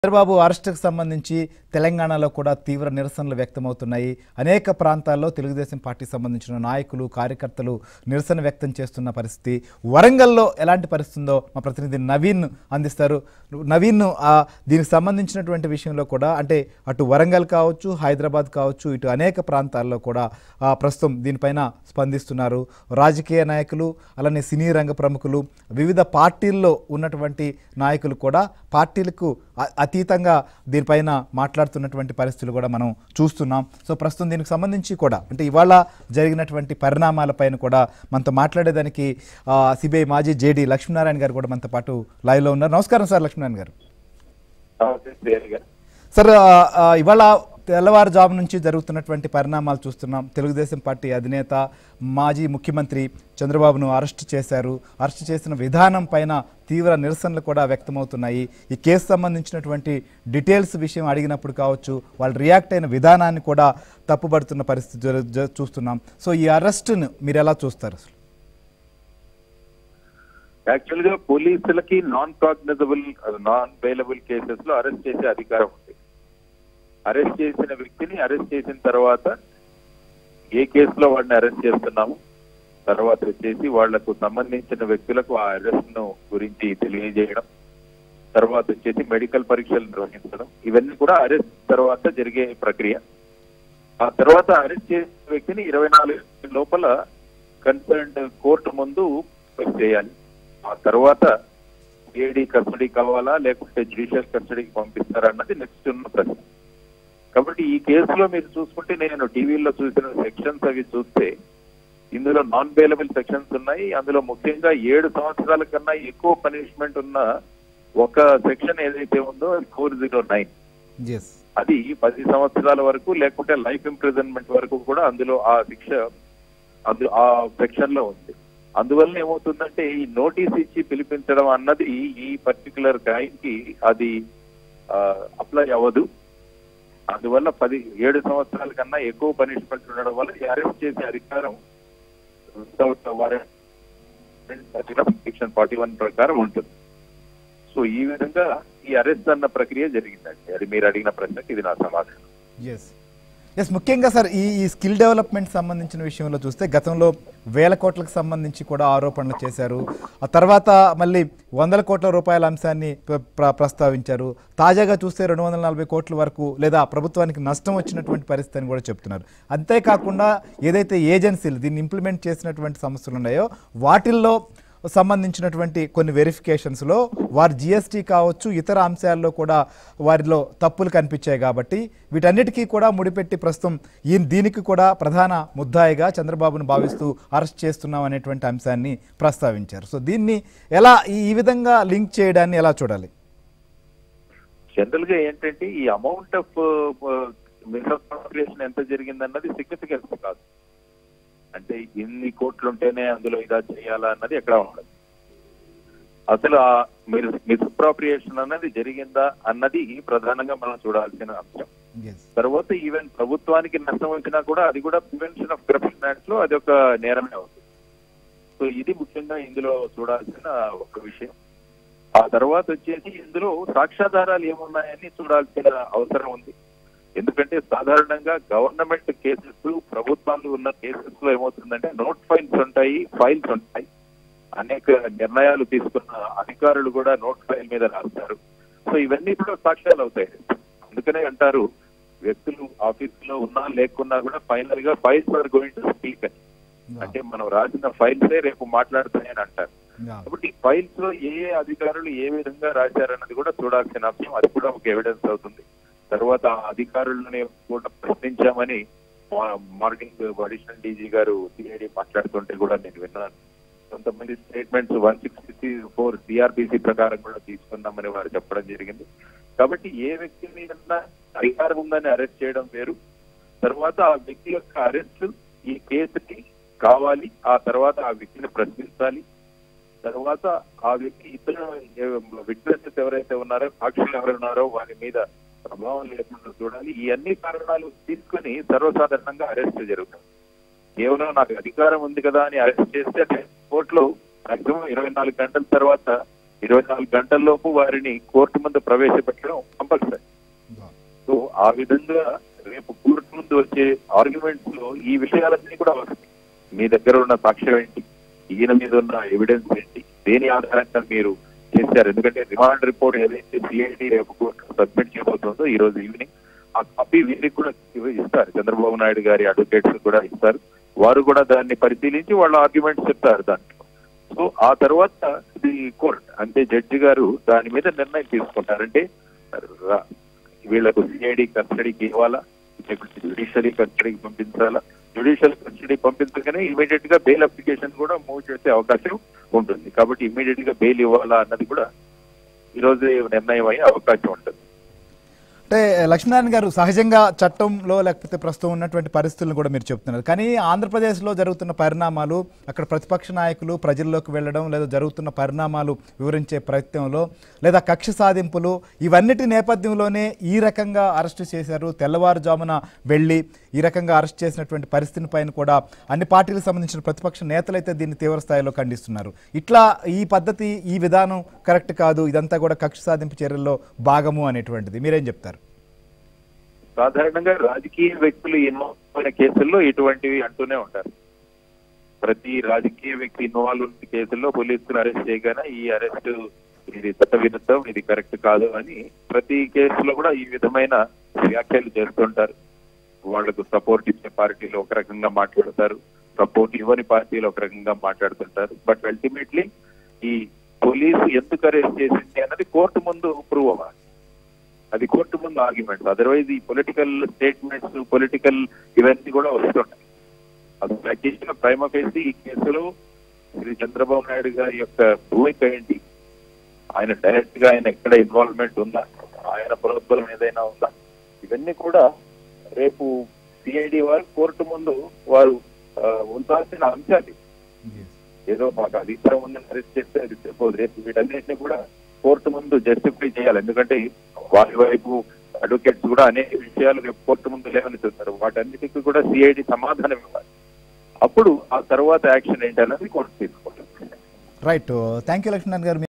చంద్రబాబు అరెస్టుకు సంబంధించి తెలంగాణలో కూడా తీవ్ర నిరసనలు వ్యక్తమవుతున్నాయి అనేక ప్రాంతాల్లో తెలుగుదేశం పార్టీకి సంబంధించిన నాయకులు కార్యకర్తలు నిరసన వ్యక్తం చేస్తున్న పరిస్థితి వరంగల్లో ఎలాంటి పరిస్థితి ఉందో మా ప్రతినిధి నవీన్ అందిస్తారు నవీన్ ఆ, దీనికి సంబంధించినటువంటి విషయంలో కూడా అంటే అటు వరంగల్ కావచ్చు హైదరాబాద్ కావచ్చు ఇటు అనేక ప్రాంతాల్లో కూడా ఆ, ప్రస్తుతం దీనిపైన స్పందిస్తున్నారు రాజకీయ నాయకులు అలానే సినీ రంగ ప్రముఖులు వివిధ పార్టీల్లో ఉన్నటువంటి నాయకులు కూడా పార్టీలకు అ- అతీతంగా దీనిపైన మాట్లాడుతున్నటువంటి పరిస్థితులు కూడా మనం చూస్తున్నాం సో ప్రస్తుతం దీనికి సంబంధించి కూడా అంటే ఇవాళ జరిగినటువంటి పరిణామాలపైన కూడా మనతో మాట్లాడేదానికి సిబిఐ మాజీ జేడీ లక్ష్మీనారాయణ గారు కూడా మనతో పాటు లైవ్లో ఉన్నారు నమస్కారం సార్ లక్ష్మీనారాయణ గారు సార్ ఆ, ఆ, ఇవాళ తెల్లవారుజాము నుంచి జరుగుతున్నటువంటి పరిణామాలు చూస్తున్నాం తెలుగుదేశం పార్టీ అధినేత మాజీ ముఖ్యమంత్రి చంద్రబాబును అరెస్ట్ చేశారు అరెస్ట్ చేసిన విధానం పైన తీవ్ర నిరసనలు కూడా వ్యక్తమవుతున్నాయి ఈ కేసు సంబంధించినటువంటి డీటెయిల్స్ విషయం అడిగినప్పుడు కావచ్చు వాళ్ళు రియాక్ట్ అయిన విధానాన్ని కూడా తప్పుపడుతున్న పరిస్థితి జరు- జ- చూస్తున్నాం సో ఈ అరెస్ట్ను మీరు ఎలా చూస్తారు అసలు యాక్చువల్ గా పోలీసులకి non cognizable non bailable cases లో అరెస్ట్ చేసే అధికారం ఉంది అరెస్ట్ చేసిన వ్యక్తిని అరెస్ట్ చేసిన తర్వాత ఏ కేసులో వాడిని అరెస్ట్ చేస్తున్నాము తర్వాత వచ్చేసి వాళ్లకు సంబంధించిన వ్యక్తులకు ఆ అరెస్ట్ ను గురించి తెలియజేయడం తర్వాత వచ్చేసి మెడికల్ పరీక్షలు నిర్వహించడం ఇవన్నీ కూడా అరెస్ట్ తర్వాత జరిగే ప్రక్రియ ఆ తర్వాత అరెస్ట్ చేసిన వ్యక్తిని ఇరవై నాలుగు గంటల లోపల కన్సర్న్డ్ కోర్టు ముందు చేయాలి ఆ తర్వాత ఏడీ కస్టడీ కావాలా లేకుంటే జ్యుడిషియల్ కస్టడీకి పంపిస్తారా అన్నది నెక్స్ట్ ఉన్న ప్రశ్న కాబట్టి ఈ కేసులో మీరు చూసుకుంటే నేను టీవీలో చూసిన సెక్షన్స్ అవి చూస్తే ఇందులో నాన్ బెయిలబుల్ సెక్షన్స్ ఉన్నాయి అందులో ముఖ్యంగా ఏడు సంవత్సరాల కన్నా ఎక్కువ పనిష్మెంట్ ఉన్న ఒక సెక్షన్ ఏదైతే ఉందో ఫోర్ జీరో నైన్ ఎస్ అది పది సంవత్సరాల వరకు లేకుంటే లైఫ్ ఇంప్రిజన్మెంట్ వరకు కూడా అందులో ఆ శిక్ష అందు ఆ సెక్షన్ లో ఉంది అందువల్ల ఏమవుతుందంటే ఈ నోటీస్ ఇచ్చి పిలిపించడం అన్నది ఈ పర్టికులర్ క్రైమ్ కి అది అప్లై అవ్వదు అందువల్ల పది ఏడు సంవత్సరాల కన్నా ఎక్కువ పనిష్మెంట్ ఉండడం వల్ల ఈ అరెస్ట్ చేసే అధికారం without warrant section forty one ప్రకారం ఉంటుంది సో ఈ విధంగా ఈ అరెస్ట్ అన్న ప్రక్రియ జరిగిందండి అది మీరు అడిగిన ప్రశ్నకి ఇది నా సమాధానం ఎస్ ఎస్ ముఖ్యంగా సార్ ఈ ఈ స్కిల్ డెవలప్మెంట్ సంబంధించిన విషయంలో చూస్తే గతంలో వేల కోట్లకు సంబంధించి కూడా ఆరోపణలు చేశారు ఆ తర్వాత మళ్ళీ వందల కోట్ల రూపాయల అంశాన్ని ప్ర- ప్ర- ప్రస్తావించారు తాజాగా చూస్తే రెండు వందల నలభై కోట్ల వరకు లేదా ప్రభుత్వానికి నష్టం వచ్చినటువంటి పరిస్థితి అని కూడా చెప్తున్నారు అంతేకాకుండా ఏదైతే ఏజెన్సీలు దీన్ని ఇంప్లిమెంట్ చేసినటువంటి సంస్థలు ఉన్నాయో వాటిల్లో సంబంధించినటువంటి కొన్ని వెరిఫికేషన్స్లో వారి జిఎస్టీ కావచ్చు ఇతర అంశాల్లో కూడా వారిలో తప్పులు కనిపించాయి కాబట్టి వీటన్నిటికీ కూడా ముడిపెట్టి ప్రస్తుతం ఈ దీనికి కూడా ప్రధాన ముద్దాయిగా చంద్రబాబును భావిస్తూ అరెస్ట్ చేస్తున్నాం అనేటువంటి అంశాన్ని ప్రస్తావించారు సో దీన్ని ఎలా ఈ ఈ విధంగా లింక్ చేయడాన్ని ఎలా చూడాలి జనరల్ గా ఏంటంటే ఈ అమౌంట్ ఆఫ్ మిస్అప్రోప్రియేషన్ ఎంత జరిగిందన్నది సిగ్నిఫికెన్స్ కాదు అంటే ఇన్ని కోట్లు ఉంటేనే అందులో ఇదా చేయాలా అన్నది ఎక్కడ ఉండదు అసలు ఆ మీరు మిస్అప్రోప్రియేషన్ అన్నది జరిగిందా అన్నది ప్రధానంగా మనం చూడాల్సిన అంశం ఎస్ తర్వాత ఈవెన్ ప్రభుత్వానికి నష్టం వచ్చినా కూడా అది కూడా ప్రివెన్షన్ ఆఫ్ కరప్షన్ యాక్ట్ లో అది ఒక నేరమే అవుతుంది సో ఇది ముఖ్యంగా ఇందులో చూడాల్సిన ఒక విషయం ఆ తర్వాత వచ్చేసి ఇందులో సాక్ష్యాధారాలు ఏమున్నాయని చూడాల్సిన అవసరం ఉంది ఎందుకంటే సాధారణంగా గవర్నమెంట్ కేసెస్ ప్రభుత్వాలు ఉన్న కేసెస్ లో ఏమవుతుందంటే నోట్ ఫైల్స్ ఉంటాయి ఫైల్స్ ఉంటాయి అనేక నిర్ణయాలు తీసుకున్న అధికారులు కూడా నోట్ ఫైల్ మీద రాస్తారు సో ఇవన్నీ కూడా సాక్ష్యాలు అవుతాయి అందుకనే అంటారు వ్యక్తులు ఆఫీస్ లో ఉన్నా లేకున్నా కూడా ఫైనల్ గా files are going to speak అని అంటే మనం రాసిన ఫైల్సే రేపు మాట్లాడుతాయని అంటారు కాబట్టి ఈ ఫైల్స్ లో ఏ ఏ అధికారులు ఏ విధంగా రాశారన్నది కూడా చూడాల్సిన అంశం అది కూడా ఒక ఎవిడెన్స్ అవుతుంది తర్వాత ఆ అధికారులని కూడా ప్రశ్నించామని మా- morning additional DG garu CID మాట్లాడుతుంటే కూడా నేను విన్నాను కొంతమంది statements one sixty four CrPC ప్రకారం కూడా తీసుకున్నామని వారు చెప్పడం జరిగింది కాబట్టి ఏ వ్యక్తి మీద అధికారం ఉందని అరెస్ట్ చేయడం వేరు తర్వాత ఆ వ్యక్తి యొక్క అరెస్ట్ ఈ కేసుకి కావాలి ఆ తర్వాత ఆ వ్యక్తిని ప్రశ్నించాలి తర్వాత ఆ వ్యక్తి ఇతర విట్నెసెస్ ఎవరైతే ఉన్నారో సాక్షులు ఎవరు ఉన్నారో వారి మీద ప్రభావం లేకుండా చూడాలి ఈ అన్ని కారణాలు తీసుకొని సర్వసాధారణంగా అరెస్ట్ జరుగుతుంది కేవలం నాకు అధికారం ఉంది కదా అని అరెస్ట్ చేస్తే కోర్టులో మాక్సిమం ఇరవై నాలుగు గంటల తర్వాత ఇరవై నాలుగు గంటల్లోపు వారిని కోర్టు ముందు ప్రవేశపెట్టడం కంపల్సరీ సో ఆ విధంగా రేపు కోర్టు ముందు వచ్చే ఆర్గ్యుమెంట్స్ లో ఈ విషయాలన్నీ కూడా వస్తాయి మీ దగ్గర ఉన్న సాక్ష్యం ఏంటి ఈయన మీద ఉన్న ఎవిడెన్స్ ఏంటి దేని ఆధారంగా మీరు చేశారు ఎందుకంటే రిమాండ్ రిపోర్ట్ ఏదైతే సిఐడి రేపు కోర్టు సబ్మిట్ చేయబోతుందో ఈ రోజు ఈవినింగ్ ఆ కాపీ వీరికి కూడా ఇవ్వ- ఇస్తారు చంద్రబాబు నాయుడు గారి అడ్వకేట్స్ కూడా ఇస్తారు వారు కూడా దాన్ని పరిశీలించి వాళ్ళ ఆర్గ్యుమెంట్స్ చెప్తారు దాంట్లో సో ఆ తర్వాత ఇది కోర్ట్ అంటే జడ్జి గారు దాని మీద నిర్ణయం తీసుకుంటారంటే రా- వీళ్ళకు సిఐడి కస్టడీకి ఇవ్వాలా లేకపోతే జ్యుడిషియరీ కస్టడీకి పంపించాలా జ్యుడిషియల్ కస్టడీ పంపించగానే ఇమీడియట్ గా బెయిల్ అప్లికేషన్ కూడా మూవ్ చేసే అవకాశం ఉంటుంది కాబట్టి ఇమీడియట్ గా బెయిల్ ఇవ్వాలా అన్నది కూడా ఈ రోజు నిర్ణయం అయ్యే అవకాశం ఉంటుంది అంటే లక్ష్మీనారాయణ గారు సహజంగా చట్టంలో లేకపోతే ప్రస్తుతం ఉన్నటువంటి పరిస్థితులను కూడా మీరు చెప్తున్నారు కానీ ఆంధ్రప్రదేశ్లో జరుగుతున్న పరిణామాలు అక్కడ ప్రతిపక్ష నాయకులు ప్రజల్లోకి వెళ్ళడం లేదా జరుగుతున్న పరిణామాలు వివరించే ప్రయత్నంలో లేదా కక్ష సాధింపులు ఇవన్నిటి నేపథ్యంలోనే ఈ రకంగా అరెస్ట్ చేశారు తెల్లవారుజామున వెళ్ళి ఈ రకంగా అరెస్ట్ చేసినటువంటి పరిస్థితి పైన కూడా అన్ని పార్టీలకు సంబంధించిన ప్రతిపక్ష నేతలైతే దీన్ని తీవ్ర స్థాయిలో ఖండిస్తున్నారు ఇట్లా ఈ పద్ధతి ఈ విధానం కరెక్ట్ కాదు ఇదంతా కూడా కక్ష సాధింపు చర్యల్లో భాగము అనేటువంటిది మీరేం చెప్తారు సాధారణంగా రాజకీయ వ్యక్తులు ఇన్వాల్వ్ అయిన కేసుల్లో ఇటువంటివి అంటూనే ఉంటారు ప్రతి రాజకీయ వ్యక్తి ఇన్వాల్వ్ ఉన్న కేసుల్లో పోలీసులు అరెస్ట్ చేయగానే ఈ అరెస్ట్ ఇది చట్ట విరుద్ధం ఇది కరెక్ట్ కాదు అని ప్రతి కేసులో కూడా ఈ విధమైన వ్యాఖ్యలు చేస్తుంటారు వాళ్లకు సపోర్ట్ ఇచ్చే పార్టీలు ఒక రకంగా మాట్లాడతారు సపోర్ట్ ఇవ్వని పార్టీలు ఒక రకంగా మాట్లాడుతుంటారు బట్ అల్టిమేట్లీ ఈ పోలీసు ఎందుకు అరెస్ట్ చేసింది అన్నది కోర్టు ముందు ప్రూవ్ అవ్వాలి అది కోర్టు ముందు ఆర్గ్యుమెంట్స్ అదర్వైజ్ ఈ పొలిటికల్ స్టేట్మెంట్స్ పొలిటికల్ ఇవన్నీ కూడా వస్తుంటాయి అది ప్రత్యేకంగా ప్రైమ ఫేసి ఈ కేసులో శ్రీ చంద్రబాబు నాయుడు గారి యొక్క భూమిక ఏంటి ఆయన డైరెక్ట్ గా ఆయన ఎక్కడ ఇన్వాల్వ్మెంట్ ఉందా ఆయన ప్రోద్బలం ఏదైనా ఉందా ఇవన్నీ కూడా రేపు సిఐడి వారు కోర్టు ముందు వారు ఆ, ఉంచాల్సిన అంశాలు ఏదో మాకు అధికారం ఉందని అరెస్ట్ చేస్తే అది చెప్పదు రేపు వీటన్నిటిని కూడా కోర్టు ముందు జస్టిఫై చేయాలి ఎందుకంటే వారి వైపు అడ్వకేట్స్ కూడా అనేక విషయాలు రేపు కోర్టు ముందు లేవనెత్తుతారు వాటన్నిటికీ కూడా సిఐడి సమాధానం ఇవ్వాలి అప్పుడు ఆ తర్వాత యాక్షన్ ఏంటన్నది కోర్టు తీసుకుంటుంది రైట్ థ్యాంక్ యూ లక్ష్మణ్ గారు